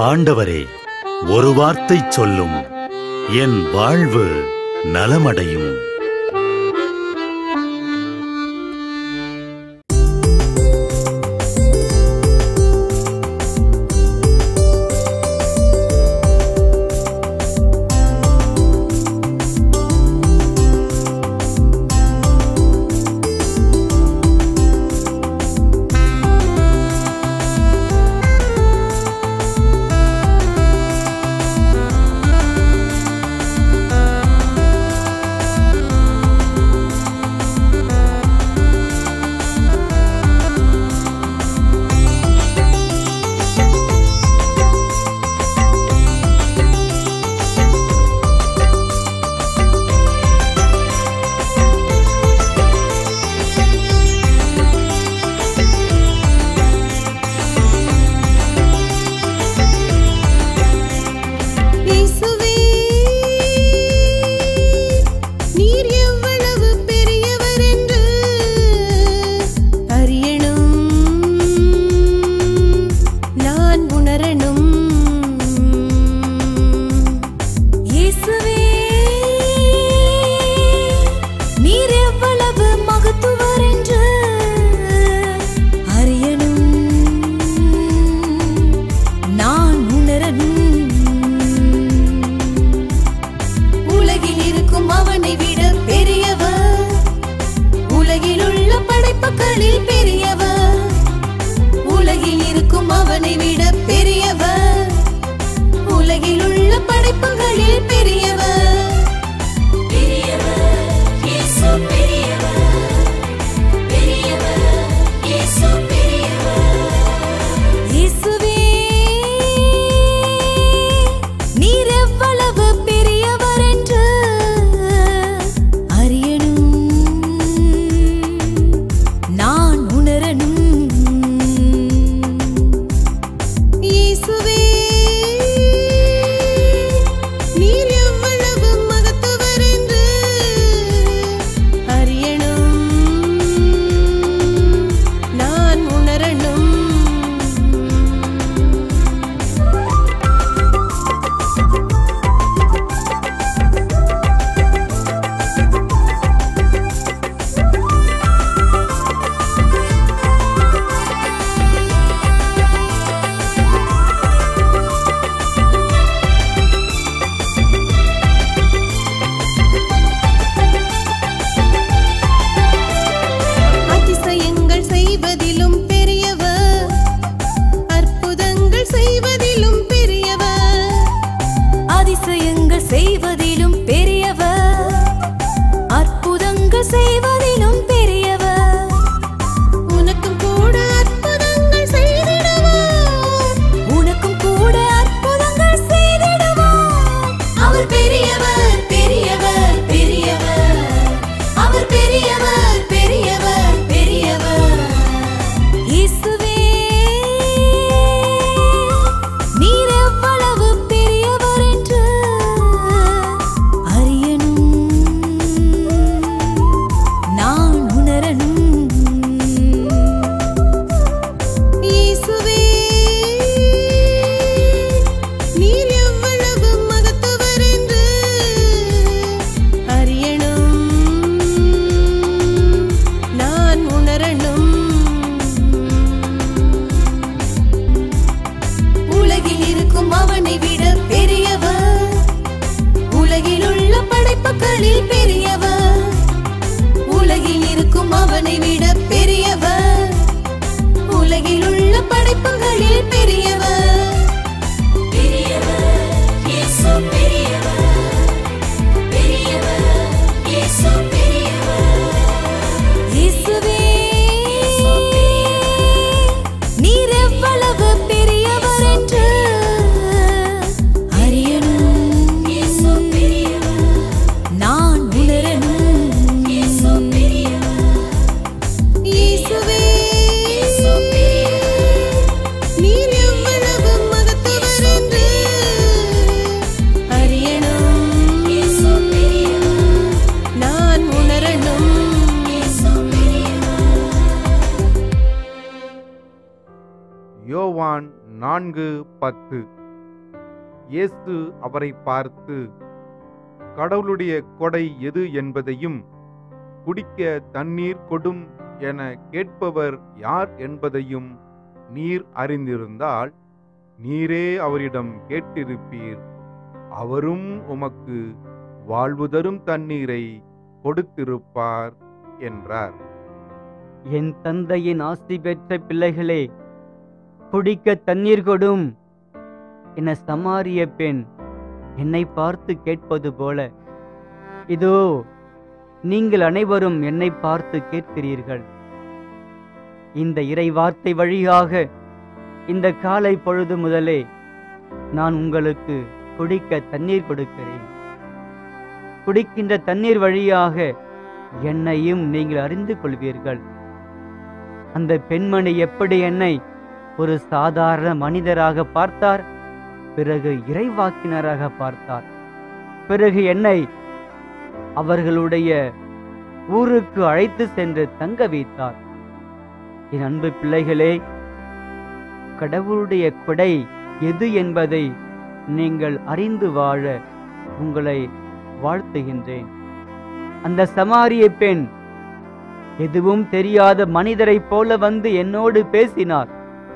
ஆண்டவரே ஒரு வார்த்தை சொல்லும் என் வாழ்வு நலமடையும் இயேசுவே நீர் எவ்வளவு பெரியவர் என்று அறியணும் நான் உணரணும் இயேசுவே நீர் எவ்வளவு மகத்துவர் என்று அறியணும் நான் உணரணும் உலகில் இருக்கும் அவனை விட பெரியவர் உலகில் உள்ள படைப்புகளில் பெரியவர் உலகில் இருக்கும் அவனை விட பெரியவர் உலகில் உள்ள படைப்புகளில் பெரியவர் பெரியவர் இயேசு பெரியவர் பெரியவர் இயேசு பெரியவர் இயேசுவே நீர் எவ்வளவு பெரியவர் என்று அறியணும் நான் உணரணும் இயேசுவே நீர் எவ்வளவு மகத்துவர் என்று அறியணும் நான் உணரணும் அதிசயங்கள் செய்வதிலும் பெரியவர் அற்புதங்கள் செய்வதிலும் பெரியவர் அதிசயங்கள் செய்வதிலும் பெரியவர் அற்புதங்கள் செய்வதிலும் பெரியவர் உனக்கும் கூட அற்புதங்கள் செய்திடுவார் உனக்கும் கூட அற்புதங்கள் செய்திடுவார் அவர் பெரியவர் பெரியவர் பெரியவர் அவர் பெரியவர் பெரியவர் பெரியவர் இயேசுவே நீர் எவ்வளவு பெரியவர் என்று அறியணும் நான் உணரணும் இயேசுவே நீர் எவ்வளவு மகத்துவர் என்று அறியணும் நான் உணரணும் உலகில் இருக்கும் அவனை விட பெரியவர் உலகில் உள்ள படைப்புகளில் பெரியவர் உலகில் இருக்கும் அவனை விட பெரியவர் உலகில் உள்ள படைப்புகளில் பெரியவர் பெரியவர் இயேசு பெரியவர் பெரியவர் இயேசு பெரியவர் இயேசுவே நீர் எவ்வளவு பெரியவர் என்று அறியணும் இயேசு பெரியவர் நான் உணரணும் இயேசு பெரியவர் இயேசுவே நீர் எவ்வளவு மகத்துவர் என்று அறியணும் இயேசு பெரியவர் நான் உணரணும் இயேசு பெரியவர் யோவான் நான்கு பத்து இயேசு அவரை பார்த்து கடவுளுடைய கொடை எது என்பதையும் குடிக்க தண்ணீர் கொடும் என கேட்பவர் யார் என்பதையும் நீர் அறிந்திருந்தால் நீரே அவரிடம் கேட்டிருப்பீர் அவரும் உமக்கு வாழ்வு தரும் தண்ணீரை கொடுத்திருப்பார் என்றார் என் தந்தையின் ஆசி பெற்ற பிள்ளைகளே குடிக்க தண்ணீர் கொடும் என சமாரிய பெண் என்னை பார்த்து கேட்பது போல இதோ நீங்கள் அனைவரும் என்னை பார்த்து கேட்கிறீர்கள் இந்த இறை வார்த்தை வழியாக இந்த காலை பொழுது முதலே நான் உங்களுக்கு குடிக்க தண்ணீர் கொடுக்கிறேன் குடிக்கின்ற தண்ணீர் வழியாக என்னையும் நீங்கள் அறிந்து கொள்வீர்கள் அந்த பெண்மணி எப்படி என்னை ஒரு சாதாரண மனிதராக பார்த்தார் பிறகு இறைவாக்கினராக பார்த்தார் பிறகு என்னை அவர்களுடைய ஊருக்கு அழைத்து சென்று தங்க வைத்தார் என் அன்பு பிள்ளைகளே கடவுளுடைய கொடை எது என்பதை நீங்கள் அறிந்து வாழ உங்களை வாழ்த்துகின்றேன் அந்த சமாரிய பெண் எதுவும் தெரியாத மனிதரைப் போல வந்து என்னோடு பேசினார்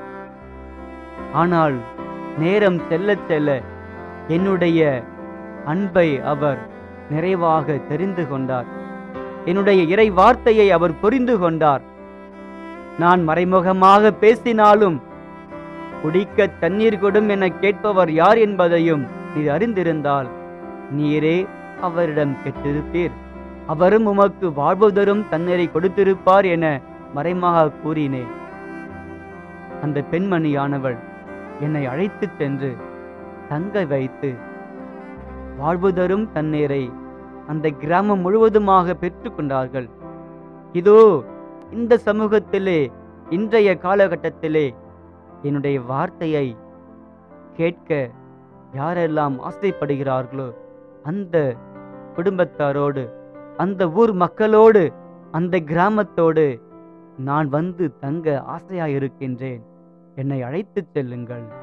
ஆனால் நேரம் செல்ல செல்ல என்னுடைய அன்பை அவர் நிறைவாக தெரிந்து கொண்டார் என்னுடைய இறை வார்த்தையை அவர் புரிந்து கொண்டார் நான் மறைமுகமாக பேசினாலும் குடிக்க தண்ணீர் கொடும் என கேட்பவர் யார் என்பதையும் நீர் அறிந்திருந்தால் நீரே அவரிடம் கேட்டிருப்பீர் அவரும் உமக்கு வாழ்வு தரும் தண்ணீரை கொடுத்திருப்பார் என மறைமாக கூறினேன் அந்த பெண்மணியானவள் என்னை அழைத்துச் சென்று தங்க வைத்து வாழ்வு தரும் தண்ணீரை அந்த கிராமம் முழுவதுமாக பெற்றுக்கொண்டார்கள் இதோ இந்த சமூகத்திலே இன்றைய காலகட்டத்திலே என்னுடைய வார்த்தையை கேட்க யாரெல்லாம் ஆசைப்படுகிறார்களோ அந்த குடும்பத்தாரோடு அந்த ஊர் மக்களோடு அந்த கிராமத்தோடு நான் வந்து தங்க ஆசையாயிருக்கின்றேன் என்னை அழைத்துச் செல்லுங்கள்